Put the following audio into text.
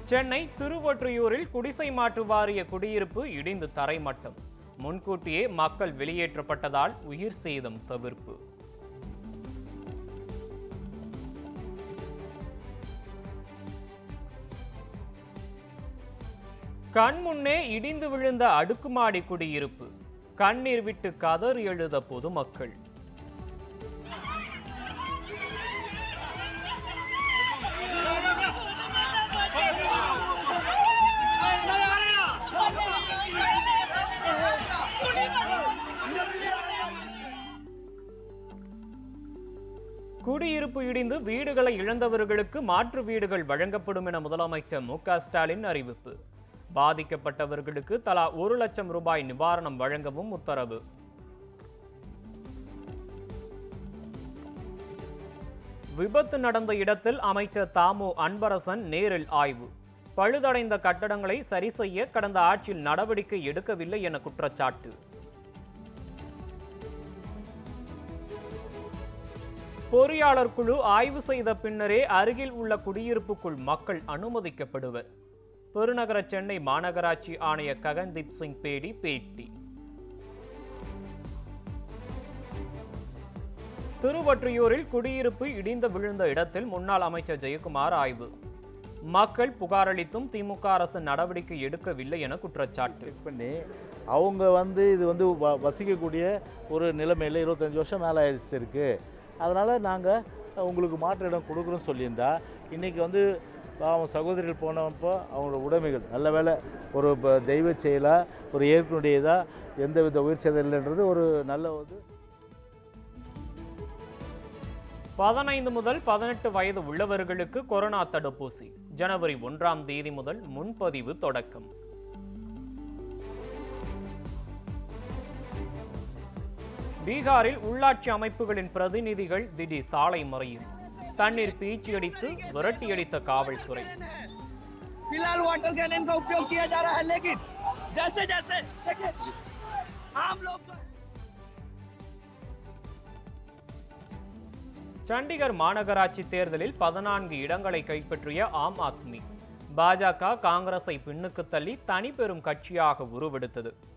சென்னை திருவொற்றியூரில் குடிசை மாற்று வாரிய குடியிருப்பு இடிந்து தரைமட்டம் முன்கூட்டியே மக்கள் வெளியேற்றப்பட்டதால் உயிர் சேதம் தவிர்ப்பு கண் முன்னே இடிந்து விழுந்த அடுக்குமாடி குடியிருப்பு கண்ணீர் விட்டு கதறி எழுத பொதுமக்கள் குடியிருப்பு இடிந்து வீடுகளை இழந்தவர்களுக்கு மாற்று வீடுகள் வழங்கப்படும் என முதலமைச்சர் மு க ஸ்டாலின் அறிவிப்பு பாதிக்கப்பட்டவர்களுக்கு தலா ஒரு லட்சம் ரூபாய் நிவாரணம் வழங்கவும் உத்தரவு விபத்து நடந்த இடத்தில் அமைச்சர் தாமு அன்பரசன் நேரில் ஆய்வு பழுதடைந்த கட்டடங்களை சரி செய்ய கடந்த ஆட்சியில் நடவடிக்கை எடுக்கவில்லை என குற்றச்சாட்டு பொறியாளர் குழு ஆய்வு செய்த பின்னரே அருகில் உள்ள குடியிருப்புக்குள் மக்கள் அனுமதிக்கப்படுவர் பெருநகர சென்னை மாநகராட்சி ஆணையர் ககன்தீப் சிங் பேடி பேட்டி திருவொற்றியூரில் குடியிருப்பு இடிந்து விழுந்த இடத்தில் முன்னாள் அமைச்சர் ஜெயக்குமார் ஆய்வு மக்கள் புகாரளித்தும் திமுக அரசு நடவடிக்கை எடுக்கவில்லை என குற்றச்சாட்டு செக் பண்ணி அவங்க வந்து இது வந்து வ வசிக்கக்கூடிய ஒரு நிலைமையில் இருபத்தஞ்சி வருஷம் மேலே ஆயிடுச்சிருக்கு அதனால் நாங்கள் உங்களுக்கு மாற்று இடம் கொடுக்குறோன்னு சொல்லியிருந்தா இன்றைக்கி வந்து அவங்க சகோதரிகள் போனப்போ அவங்களோட உடைமைகள் நல்ல வேளை ஒரு ப- தெய்வ செயலாக ஒரு இயற்கையுடையதாக எந்தவித உயிர் சேதம் இல்லைன்றது ஒரு நல்ல ஒரு பதினைந்து முதல் பதினெட்டு வயது உள்ளவர்களுக்கு கொரோனா தடுப்பூசி ஜனவரி ஒன்றாம் தேதி முதல் முன்பதிவு தொடக்கம் பீகாரில் உள்ளாட்சி அமைப்புகளின் பிரதிநிதிகள் திடீர் சாலை மறியல் தண்ணீர் பீச்சியடித்து விரட்டியடித்த காவல்துறை फिलहाल वाटर कैनन का उपयोग किया जा रहा है लेकिन जैसे जैसे देखिए, आम लोग जो है சண்டிகர் மாநகராட்சி தேர்தலில் பதினான்கு இடங்களை கைப்பற்றிய ஆம் ஆத்மி பாஜக காங்கிரஸை பின்னுக்கு தள்ளி தனி பெரும் கட்சியாக உருவெடுத்தது